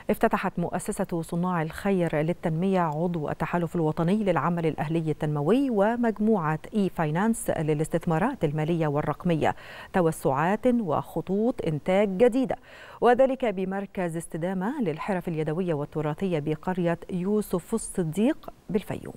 افتتحت مؤسسة صناع الخير للتنمية عضو التحالف الوطني للعمل الأهلي التنموي ومجموعة إي فاينانس للاستثمارات المالية والرقمية توسعات وخطوط إنتاج جديدة وذلك بمركز استدامة للحرف اليدوية والتراثية بقرية يوسف الصديق بالفيوم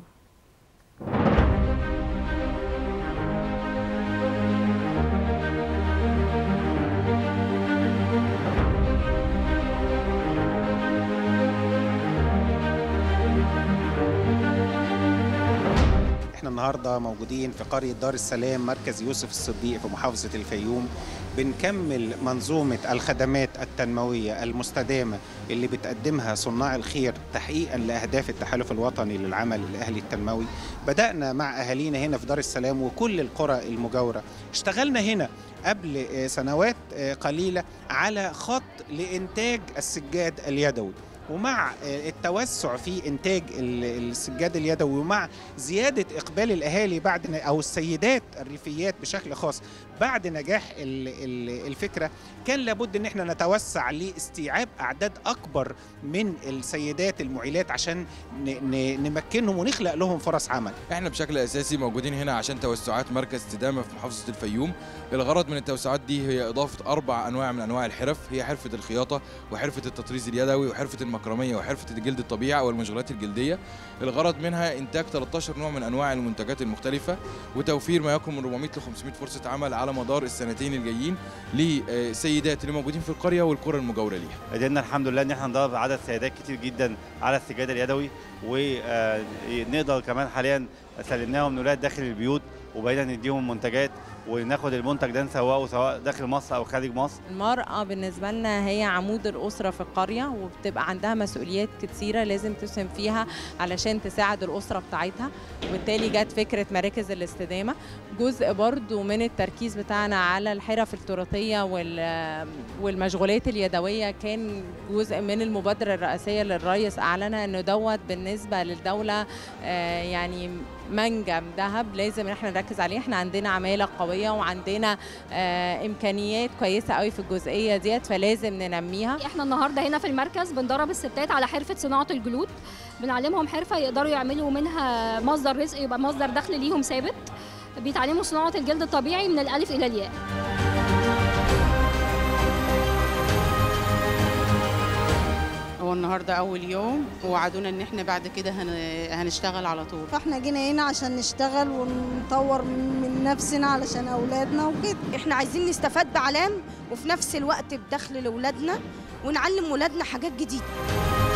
احنا النهارده موجودين في قريه دار السلام مركز يوسف الصديق في محافظه الفيوم بنكمل منظومه الخدمات التنمويه المستدامه اللي بتقدمها صناع الخير تحقيقا لاهداف التحالف الوطني للعمل الاهلي التنموي بدانا مع اهالينا هنا في دار السلام وكل القرى المجاوره اشتغلنا هنا قبل سنوات قليله على خط لانتاج السجاد اليدوي ومع التوسع في انتاج السجاد اليدوي ومع زياده اقبال الاهالي بعد او السيدات الريفيات بشكل خاص بعد نجاح الفكره كان لابد ان احنا نتوسع لاستيعاب اعداد اكبر من السيدات المعيلات عشان نمكنهم ونخلق لهم فرص عمل. احنا بشكل اساسي موجودين هنا عشان توسعات مركز استدامه في محافظه الفيوم. الغرض من التوسعات دي هي اضافه اربع انواع من انواع الحرف هي حرفه الخياطه وحرفه التطريز اليدوي وحرفه المكرميه وحرفه الجلد الطبيعي والمشغولات الجلديه. الغرض منها انتاج 13 نوع من انواع المنتجات المختلفه وتوفير ما يقرب من 400 ل 500 فرصه عمل على مدار السنتين الجايين لسيدات اللي موجودين في القريه والقرى المجاوره ليها. قدرنا الحمد لله ان احنا ندرب عدد سيدات كتير جدا على السجاده اليدوي ونقدر كمان حاليا سلمناهم نولاد داخل البيوت وبقينا نديهم منتجات وناخد المنتج ده نسوقه سواء داخل مصر او خارج مصر المرأة بالنسبة لنا هي عمود الأسرة في القرية وبتبقى عندها مسؤوليات كتيرة لازم تسهم فيها علشان تساعد الأسرة بتاعتها وبالتالي جت فكرة مراكز الاستدامة جزء برضو من التركيز بتاعنا على الحرف التراثية والمشغولات اليدوية كان جزء من المبادرة الرئاسية للرئيس أعلنها أنه دوت بالنسبة للدولة يعني منجم ذهب لازم احنا نركز عليه احنا عندنا عماله قويه وعندنا آه امكانيات كويسه قوي في الجزئيه ديت فلازم ننميها احنا النهارده هنا في المركز بندرب الستات على حرفه صناعه الجلود بنعلمهم حرفه يقدروا يعملوا منها مصدر رزق يبقى مصدر دخل ليهم ثابت بيتعلموا صناعه الجلد الطبيعي من الالف الى الياء هو النهارده اول يوم ووعدونا ان احنا بعد كده هنشتغل على طول فاحنا جينا هنا عشان نشتغل ونطور من نفسنا علشان اولادنا وكده احنا عايزين نستفاد بعلام وفي نفس الوقت بدخل لاولادنا ونعلم ولادنا حاجات جديده